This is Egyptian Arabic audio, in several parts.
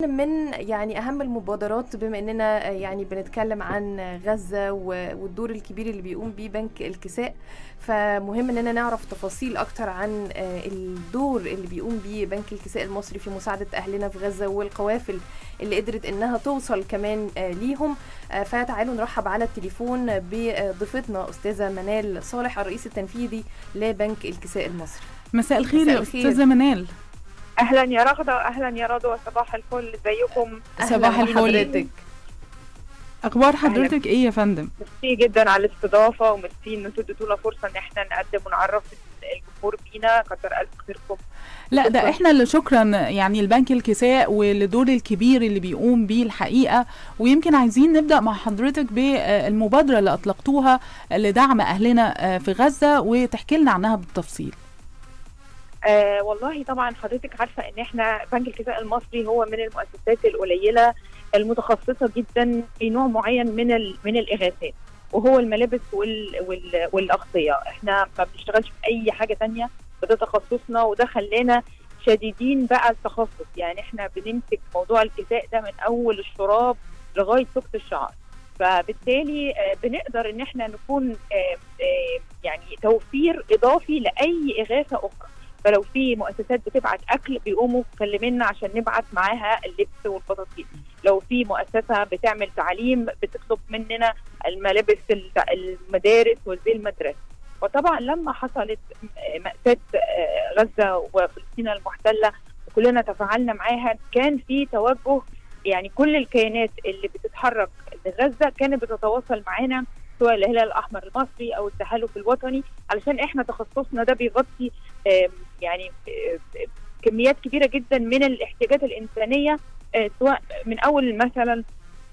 من يعني اهم المبادرات بما اننا يعني بنتكلم عن غزه والدور الكبير اللي بيقوم بيه بنك الكساء فمهم اننا نعرف تفاصيل اكتر عن الدور اللي بيقوم بيه بنك الكساء المصري في مساعده اهلنا في غزه والقوافل اللي قدرت انها توصل كمان ليهم فتعالوا نرحب على التليفون بضيفتنا استاذه منال صالح الرئيس التنفيذي لبنك الكساء المصري مساء الخير يا استاذه منال اهلا يا رغده واهلا يا رضوى صباح الفل ازيكم صباح الفل اخبار حضرتك ايه يا فندم ميرسي جدا على الاستضافه وميرسي ان انتوا اديتونا فرصه ان احنا نقدم ونعرف الجمهور بينا كتر الف خيركم لا ده احنا اللي شكرا يعني البنك الكساء والدور الكبير اللي بيقوم بيه الحقيقه ويمكن عايزين نبدا مع حضرتك بالمبادره اللي اطلقتوها لدعم اهلنا في غزه وتحكي لنا عنها بالتفصيل آه والله طبعا حضرتك عارفه ان احنا بنك الكساء المصري هو من المؤسسات القليله المتخصصه جدا في نوع معين من من الاغاثات وهو الملابس وال وال والاغطيه احنا ما بنشتغلش في اي حاجه تانية وده تخصصنا وده خلانا شديدين بقى التخصص يعني احنا بنمسك موضوع الكساء ده من اول الشراب لغايه سكت الشعر فبالتالي آه بنقدر ان احنا نكون آه يعني توفير اضافي لاي اغاثه اخرى فلو في مؤسسات بتبعت اكل بيقوموا مكلمينا عشان نبعت معاها اللبس والبطاطين لو في مؤسسه بتعمل تعليم بتطلب مننا الملابس المدارس والزي المدرسه وطبعا لما حصلت مأساة غزة وفلسطين المحتلة وكلنا تفاعلنا معاها كان في توجه يعني كل الكيانات اللي بتتحرك لغزة كانت بتتواصل معانا سواء الهلال الاحمر المصري او التحالف الوطني علشان احنا تخصصنا ده بيغطي يعني كميات كبيره جدا من الاحتياجات الانسانيه سواء من اول مثلا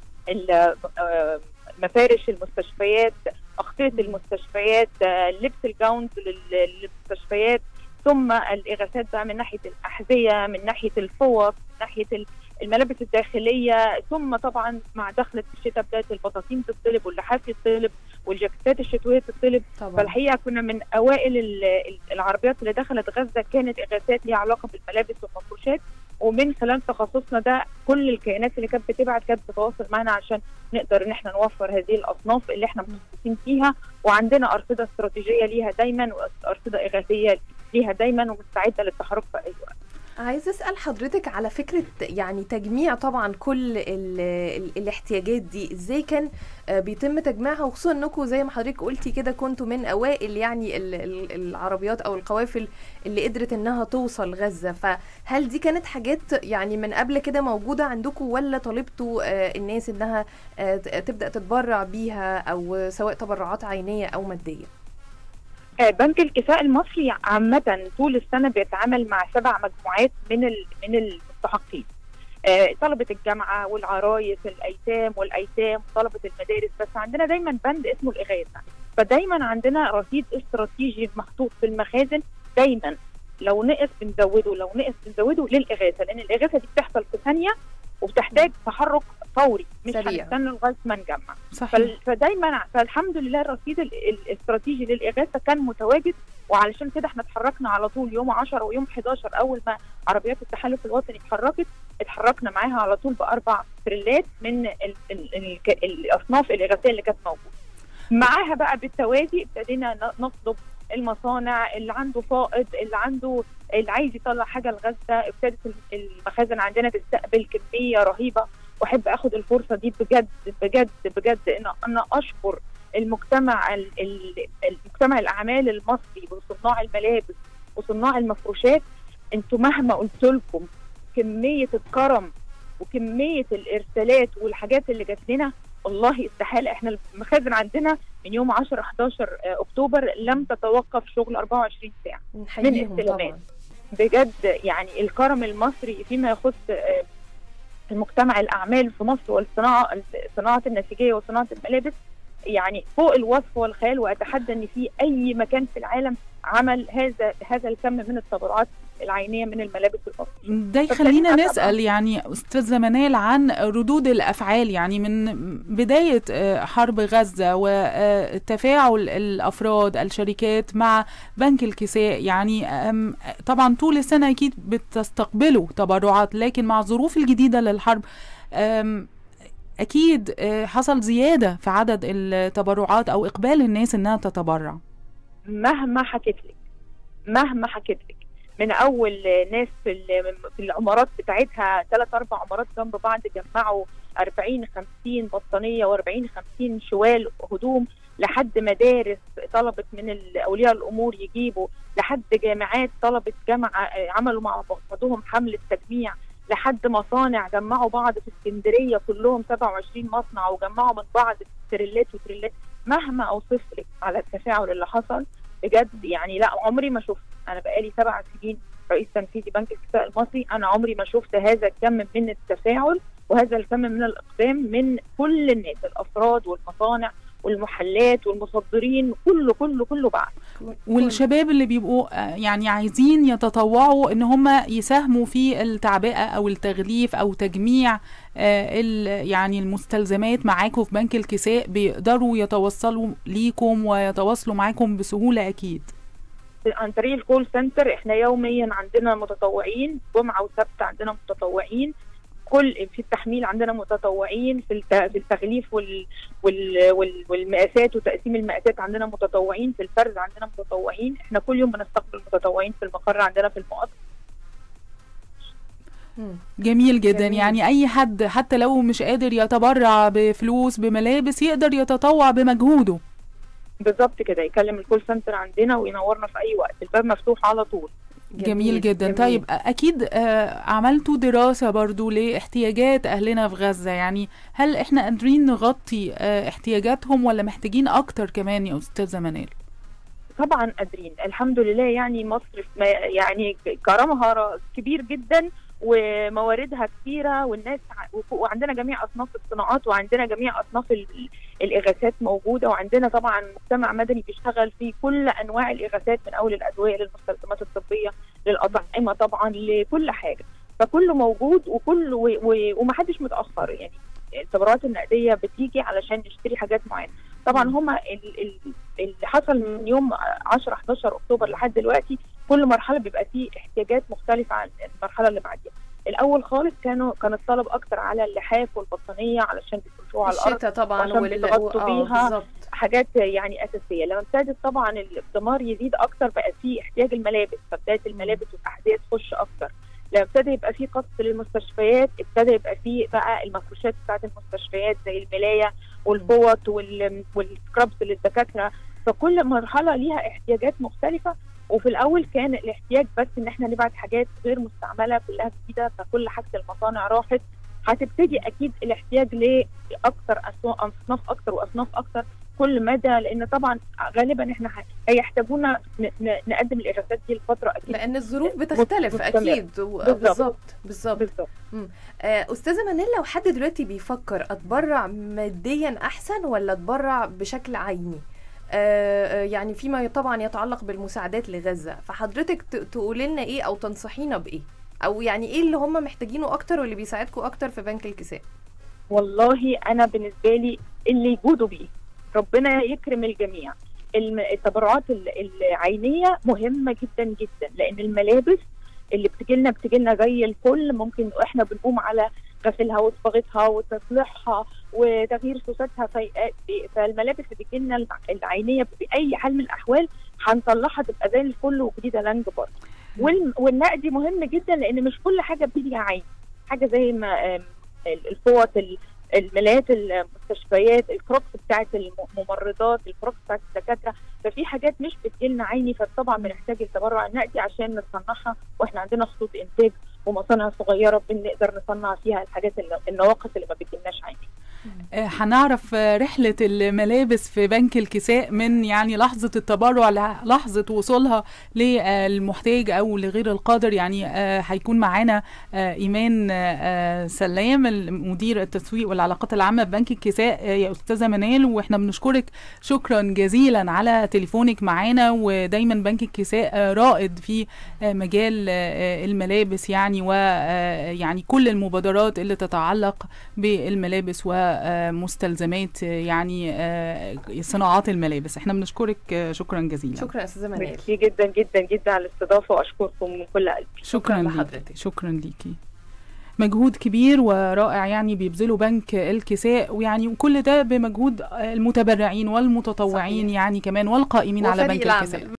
مفارش المستشفيات اغطيه المستشفيات لبس الجاونز للمستشفيات ثم الاغاثات بقى من ناحيه الاحذيه من ناحيه الفوط من ناحيه الملابس الداخليه ثم طبعا مع دخلة الشتاء بدات البطاطين تطلب واللحاف يطلب والجاكيتات الشتويه تطلب فالحقيقه كنا من اوائل العربيات اللي دخلت غزه كانت اغاثات ليها علاقه بالملابس والمفروشات ومن خلال تخصصنا ده كل الكيانات اللي كانت بتبعت كانت بتتواصل معنا عشان نقدر ان احنا نوفر هذه الاصناف اللي احنا متخصصين فيها وعندنا ارصده استراتيجيه ليها دايما وارصده اغاثيه ليها دايما ومستعده للتحرك في اي وقت. عايز اسال حضرتك على فكره يعني تجميع طبعا كل ال ال الاحتياجات دي ازاي كان بيتم تجميعها وخصوصا انكم زي ما حضرتك قلتي كده كنتوا من اوائل يعني ال ال العربيات او القوافل اللي قدرت انها توصل غزه فهل دي كانت حاجات يعني من قبل كده موجوده عندكم ولا طالبتوا الناس انها تبدا تتبرع بيها او سواء تبرعات عينيه او ماديه؟ بنك الكساء المصري عامة طول السنة بيتعامل مع سبع مجموعات من من المستحقين. طلبة الجامعة والعرايس الأيتام والأيتام طلبة المدارس بس عندنا دايما بند اسمه الإغاثة فدايما عندنا رصيد استراتيجي محطوط في المخازن دايما لو نقص بنزوده لو نقص بنزوده للإغاثة لأن الإغاثة دي بتحصل في ثانية وبتحتاج تحرك فوري مش هنستنى لغايه ما نجمع فدايما فالحمد لله الرصيد الاستراتيجي للاغاثه كان متواجد وعلشان كده احنا اتحركنا على طول يوم 10 ويوم 11 اول ما عربيات التحالف الوطني اتحركت اتحركنا معاها على طول باربع تريلات من ال ال ال الاصناف الاغاثيه اللي كانت موجوده معاها بقى بالتوازي ابتدينا نطلب المصانع اللي عنده فائض اللي عنده اللي عايز يطلع حاجه لغزه ابتدت المخازن عندنا تستقبل كميه رهيبه واحب اخد الفرصه دي بجد بجد بجد ان انا اشكر المجتمع المجتمع الاعمال المصري وصناع الملابس وصناع المفروشات انتوا مهما قلت لكم كميه الكرم وكميه الارسالات والحاجات اللي جات لنا والله استحاله احنا المخازن عندنا من يوم 10 11 اكتوبر لم تتوقف شغل 24 ساعه من استلامات بجد يعني الكرم المصري فيما يخص المجتمع الاعمال في مصر والصناعه صناعه النسيجيه وصناعه الملابس يعني فوق الوصف والخيال واتحدى ان في اي مكان في العالم عمل هذا هذا الكم من التبرعات العينيه من الملابس المصريه ده يخلينا نسأل يعني أستاذة منال عن ردود الأفعال يعني من بداية آه، حرب غزة وتفاعل الأفراد الشركات مع بنك الكساء يعني آم، طبعا طول السنة أكيد بتستقبلوا تبرعات لكن مع الظروف الجديدة للحرب آم، أكيد آه، حصل زيادة في عدد التبرعات أو إقبال الناس إنها تتبرع مهما حكيت لك مهما حكيت لك من اول ناس في ال- في العمارات بتاعتها ثلاث اربع عمارات جنب بعض جمعوا 40 50 بطانيه و40 50 شوال هدوم لحد مدارس طلبت من ال- اولياء الامور يجيبوا لحد جامعات طلبت جامعه آه، عملوا مع بعضهم حمله تجميع لحد مصانع جمعوا بعض في اسكندريه كلهم 27 مصنع وجمعوا من بعض تريلات وتريلات مهما اوصف لك على التفاعل اللي حصل بجد يعني لا عمري ما شفت انا بقالي سبع سنين رئيس تنفيذي بنك الكفاء المصري انا عمري ما شفت هذا الكم من التفاعل وهذا الكم من الاقدام من كل الناس الافراد والمصانع والمحلات والمصدرين كله كله كله بعد والشباب اللي بيبقوا آه، يعني عايزين يتطوعوا ان هم يساهموا في التعبئه او التغليف او تجميع آه، ال- يعني المستلزمات معاكم في بنك الكساء بيقدروا يتوصلوا ليكم ويتواصلوا معاكم بسهوله اكيد عن طريق الكول سنتر احنا يوميا عندنا متطوعين جمعه وسبت عندنا متطوعين كل في التحميل عندنا متطوعين في الت- في التغليف وال وال وال والمقاسات وتقسيم المقاسات عندنا متطوعين في الفرز عندنا متطوعين احنا كل يوم بنستقبل متطوعين في المقر عندنا في المقاطعه مم. جميل جدا جميل. يعني اي حد حتى لو مش قادر يتبرع بفلوس بملابس يقدر يتطوع بمجهوده بالظبط كده يكلم الكول سنتر عندنا وينورنا في اي وقت الباب مفتوح على طول جميل, جميل جدا جميل. طيب اكيد آه، عملتوا دراسة برضو لاحتياجات اهلنا في غزة يعني هل احنا قادرين نغطي آه، احتياجاتهم ولا محتاجين اكتر كمان يا استاذة منال طبعا قادرين الحمد لله يعني مصر في ما- يعني كرمها ر- كبير جدا ومواردها كثيره والناس ع- وف- وعندنا جميع اصناف الصناعات وعندنا جميع اصناف ال- الاغاثات موجوده وعندنا طبعا مجتمع مدني بيشتغل في كل انواع الاغاثات من اول الادويه للمستلزمات الطبيه للاطعمه طبعا لكل حاجه فكله موجود وكله و- و- ومحدش متاخر يعني التبرعات النقديه بتيجي علشان نشتري حاجات معينه طبعا هما ال- ال- اللي حصل من يوم 10 11 اكتوبر لحد دلوقتي كل مرحله بيبقى فيه احتياجات مختلفه عن المرحله اللي بعديها الاول خالص كانوا كان الطلب اكتر على اللحاف والبطانيه علشان بيفرشوها على الارض الشتاء طبعا وعشان بيتغطوا آه، بيها. بالظبط حاجات يعني اساسيه لما ابتدت طبعا الدمار يزيد اكتر بقى فيه احتياج الملابس فابتدت الملابس والاحذيه تخش اكتر لما ابتدى يبقى فيه قصف للمستشفيات ابتدى يبقى فيه بقى المفروشات بتاعت المستشفيات زي الملايه والفوط وال- والسكرابس للدكاتره فكل مرحله ليها احتياجات مختلفه وفي الاول كان الاحتياج بس ان احنا نبعت حاجات غير مستعمله كلها جديده فكل حاجه المصانع راحت هتبتدي اكيد الاحتياج لاكثر أسوا- اصناف اكتر واصناف اكتر كل مدى لان طبعا غالبا احنا ه- هيحتاجونا ن- ن- نقدم الاغاثات دي لفتره اكيد لان الظروف بتختلف مستمر. اكيد و- بالظبط. بالظبط بالظبط بالظبط آه، استاذه منال لو حد دلوقتي بيفكر اتبرع ماديا احسن ولا اتبرع بشكل عيني آه، آه، يعني فيما طبعا يتعلق بالمساعدات لغزه فحضرتك ت- تقولي لنا ايه او تنصحينا بايه او يعني ايه اللي هم محتاجينه اكتر واللي بيساعدكم اكتر في بنك الكساء والله انا بالنسبه لي اللي يجودوا بيه ربنا يكرم الجميع الم- التبرعات ال- العينيه مهمه جدا جدا لان الملابس اللي بتجيلنا بتجيلنا زي الفل ممكن احنا بنقوم على غسلها وصباغتها وتصليحها وتغيير سوساتها في- فالملابس اللي بتجيلنا الع- العينيه باي حال من الاحوال هنصلحها تبقى زي الفل وجديده لانج برضه وال- والنقدي مهم جدا لان مش كل حاجه بتيجي عين حاجه زي ما آم، الفوط ال- الملايات المستشفيات الكروكس بتاعت الممرضات الكروكس بتاعت الدكاتره ففي حاجات مش بتجيلنا عيني فطبعا بنحتاج التبرع النقدي عشان نصنعها واحنا عندنا خطوط انتاج ومصانع صغيره بنقدر نصنع فيها الحاجات اللي النواقص اللي ما بتجيلناش عيني آه، هنعرف آه، رحلة الملابس في بنك الكساء من يعني لحظة التبرع لحظة وصولها للمحتاج أو لغير القادر يعني آه، هيكون معانا آه، إيمان آه، سلام مدير التسويق والعلاقات العامة ببنك الكساء آه، يا أستاذة منال وإحنا بنشكرك شكرا جزيلا على تليفونك معانا ودايما بنك الكساء آه، رائد في آه، مجال آه، الملابس يعني ويعني كل المبادرات اللي تتعلق بالملابس ومستلزمات يعني آه، صناعات الملابس احنا بنشكرك آه، شكرا جزيلا شكرا استاذه منال ميرسي جدا جدا جدا على الاستضافه واشكركم من كل قلبي شكرا شكراً ليكي لحضرتك. شكرا ليكي مجهود كبير ورائع يعني بيبذله بنك الكساء ويعني كل ده بمجهود المتبرعين والمتطوعين صحيح. يعني كمان والقائمين على وفريق بنك العمل. الكساء